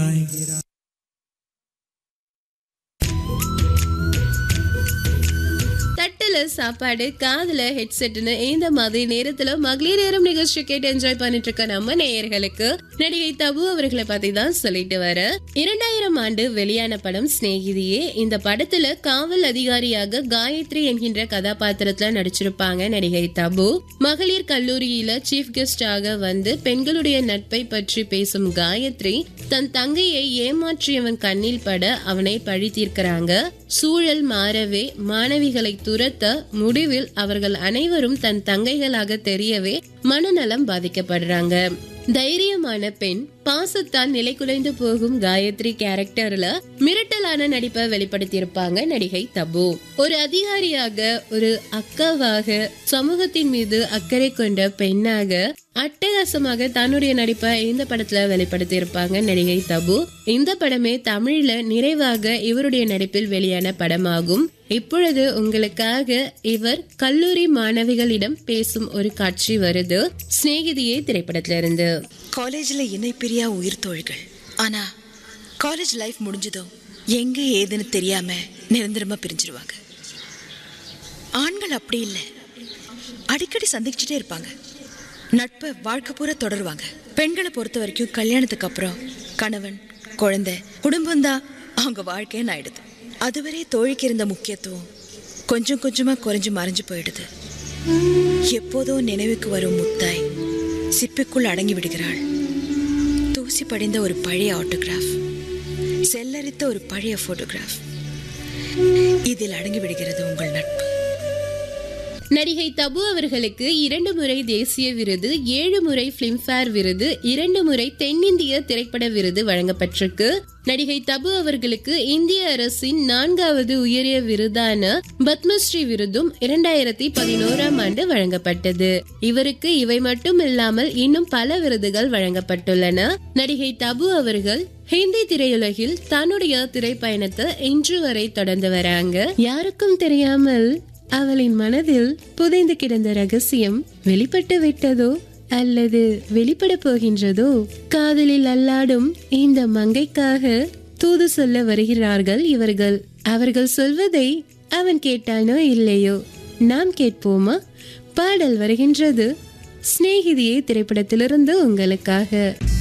தட்டுல சாப்பாடு காதுல ஹெட்செட்னு இந்த மாதிரி நேரத்துல மகளிர் நேரம் நிகழ்ச்சி கேட்டு என்ஜாய் பண்ணிட்டு இருக்க நம்ம நேயர்களுக்கு நடிகை தபு அவர்களை பத்தி தான் சொல்லிட்டு வர இரண்டாயிரம் ஆண்டு வெளியான படம் சிநேகிதியே இந்த படத்துல காவல் அதிகாரியாக காயத்ரி என்கின்ற கதாபாத்திரத்துல நடிச்சிருப்பாங்க நடிகை தபு மகளிர் கல்லூரியில சீஃப் கெஸ்டாக வந்து பெண்களுடைய நட்பை பற்றி பேசும் காயத்ரி தன் தங்கையை ஏமாற்றியவன் கண்ணில் பட அவனை பழி தீர்க்கிறாங்க சூழல் மாறவே மாணவிகளை துரத்த முடிவில் அவர்கள் அனைவரும் தன் தங்கைகளாக தெரியவே மனநலம் பாதிக்கப்படுறாங்க தைரியமான பெண் பாசத்தால் நிலை குலைந்து போகும் காயத்ரி கேரக்டர்ல மிரட்டலான நடிப்பை வெளிப்படுத்தியிருப்பாங்க நடிகை தபு ஒரு அதிகாரியாக ஒரு அக்காவாக சமூகத்தின் மீது அக்கறை கொண்ட பெண்ணாக அட்டகாசமாக தன்னுடைய நடிப்பை இந்த படத்துல வெளிப்படுத்தி இருப்பாங்க நடிகை தபு இந்த படமே தமிழ்ல நிறைவாக இவருடைய நடிப்பில் வெளியான படமாகும் இப்பொழுது உங்களுக்காக இவர் கல்லூரி மாணவிகளிடம் பேசும் ஒரு காட்சி வருது சிநேகிதியே திரைப்படத்துல இருந்து காலேஜில் இணை பிரியா உயிர் தோழிகள் ஆனா காலேஜ் லைஃப் முடிஞ்சதும் எங்க ஏதுன்னு தெரியாம நிரந்தரமா பிரிஞ்சிருவாங்க ஆண்கள் அப்படி இல்லை அடிக்கடி சந்திச்சுட்டே இருப்பாங்க நட்பை வாழ்க்கை பூரா தொடருவாங்க பெண்களை பொறுத்த வரைக்கும் கல்யாணத்துக்கு அப்புறம் கணவன் குழந்தை குடும்பம் தான் அவங்க வாழ்க்கைன்னு ஆயிடுது அதுவரை தோழிக்கு இருந்த முக்கியத்துவம் கொஞ்சம் கொஞ்சமா குறைஞ்சு மறைஞ்சு போயிடுது எப்போதோ நினைவுக்கு வரும் முத்தாய் சிப்பிக்குள் அடங்கி விடுகிறாள் தூசி படிந்த ஒரு பழைய ஆட்டோகிராஃப் செல்லரித்த ஒரு பழைய போட்டோகிராஃப் இதில் அடங்கி விடுகிறது உங்கள் நட்பு நடிகை தபு அவர்களுக்கு இரண்டு முறை தேசிய விருது ஏழு முறை பிலிம்ஃபேர் விருது இரண்டு முறை தென்னிந்திய திரைப்பட விருது வழங்கப்பட்டிருக்கு நடிகை தபு அவர்களுக்கு இந்திய அரசின் நான்காவது உயரிய விருதான பத்மஸ்ரீ விருதும் இரண்டாயிரத்தி பதினோராம் ஆண்டு வழங்கப்பட்டது இவருக்கு இவை மட்டும் இல்லாமல் இன்னும் பல விருதுகள் வழங்கப்பட்டுள்ளன நடிகை தபு அவர்கள் ஹிந்தி திரையுலகில் தன்னுடைய திரைப்பயணத்தை இன்று வரை தொடர்ந்து வராங்க யாருக்கும் தெரியாமல் அவளின் மனதில் புதைந்து கிடந்த ரகசியம் வெளிப்பட்டு விட்டதோ அல்லது வெளிப்பட போகின்றதோ காதலில் அல்லாடும் இந்த மங்கைக்காக தூது சொல்ல வருகிறார்கள் இவர்கள் அவர்கள் சொல்வதை அவன் கேட்டானோ இல்லையோ நாம் கேட்போமா பாடல் வருகின்றது சிநேகிதியே திரைப்படத்திலிருந்து உங்களுக்காக